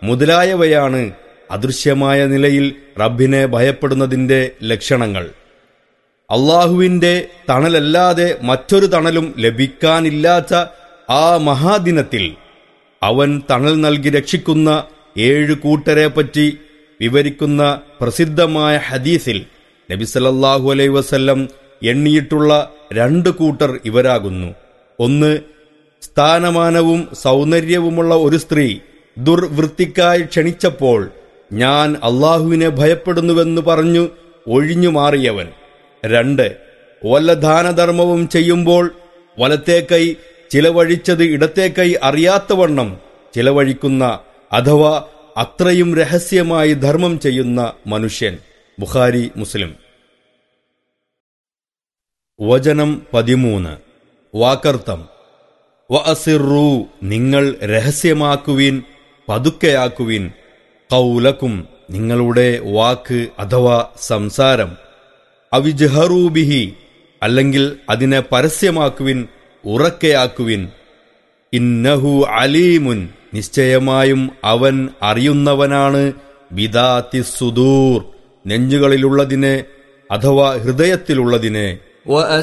മുതലായവയാണ് അദൃശ്യമായ നിലയിൽ റബ്ബിനെ ഭയപ്പെടുന്നതിന്റെ ലക്ഷണങ്ങൾ അള്ളാഹുവിന്റെ തണലല്ലാതെ മറ്റൊരു തണലും ലഭിക്കാനില്ലാത്ത ആ മഹാദിനത്തിൽ അവൻ തണൽ നൽകി രക്ഷിക്കുന്ന ഏഴ് കൂട്ടരെ പറ്റി വിവരിക്കുന്ന പ്രസിദ്ധമായ ഹദീസിൽ നബിസലല്ലാഹു അലൈ വസല്ലം എണ്ണിയിട്ടുള്ള രണ്ട് കൂട്ടർ ഇവരാകുന്നു ഒന്ന് സ്ഥാനമാനവും സൗന്ദര്യവുമുള്ള ഒരു സ്ത്രീ ദുർവൃത്തിക്കായി ക്ഷണിച്ചപ്പോൾ ഞാൻ അള്ളാഹുവിനെ ഭയപ്പെടുന്നുവെന്ന് പറഞ്ഞു ഒഴിഞ്ഞു മാറിയവൻ രണ്ട് വല്ല ദാനധർമ്മവും ചെയ്യുമ്പോൾ വലത്തെ കൈ ചിലവഴിച്ചത് ഇടത്തെ കൈ അറിയാത്തവണ്ണം ചിലവഴിക്കുന്ന അഥവാ അത്രയും രഹസ്യമായി ധർമ്മം ചെയ്യുന്ന മനുഷ്യൻ ബുഖാരി മുസ്ലിം വചനം പതിമൂന്ന് വാക്കർത്ഥം വഅസിറു നിങ്ങൾ രഹസ്യമാക്കുവിൻ പതുക്കെയാക്കുവിൻ കൗലക്കും നിങ്ങളുടെ വാക്ക് അഥവാ സംസാരം അവിജ്ഹറൂബിഹി അല്ലെങ്കിൽ അതിനെ പരസ്യമാക്കുവിൻ ഉറക്കെയാക്കുവിൻ ഇന്നഹു അലീമുൻ നിശ്ചയമായും അവൻ അറിയുന്നവനാണ് ബിദാത്തി സുദൂർ നെഞ്ചുകളിലുള്ളതിനെ അഥവാ ഹൃദയത്തിലുള്ളതിനെ وأسروا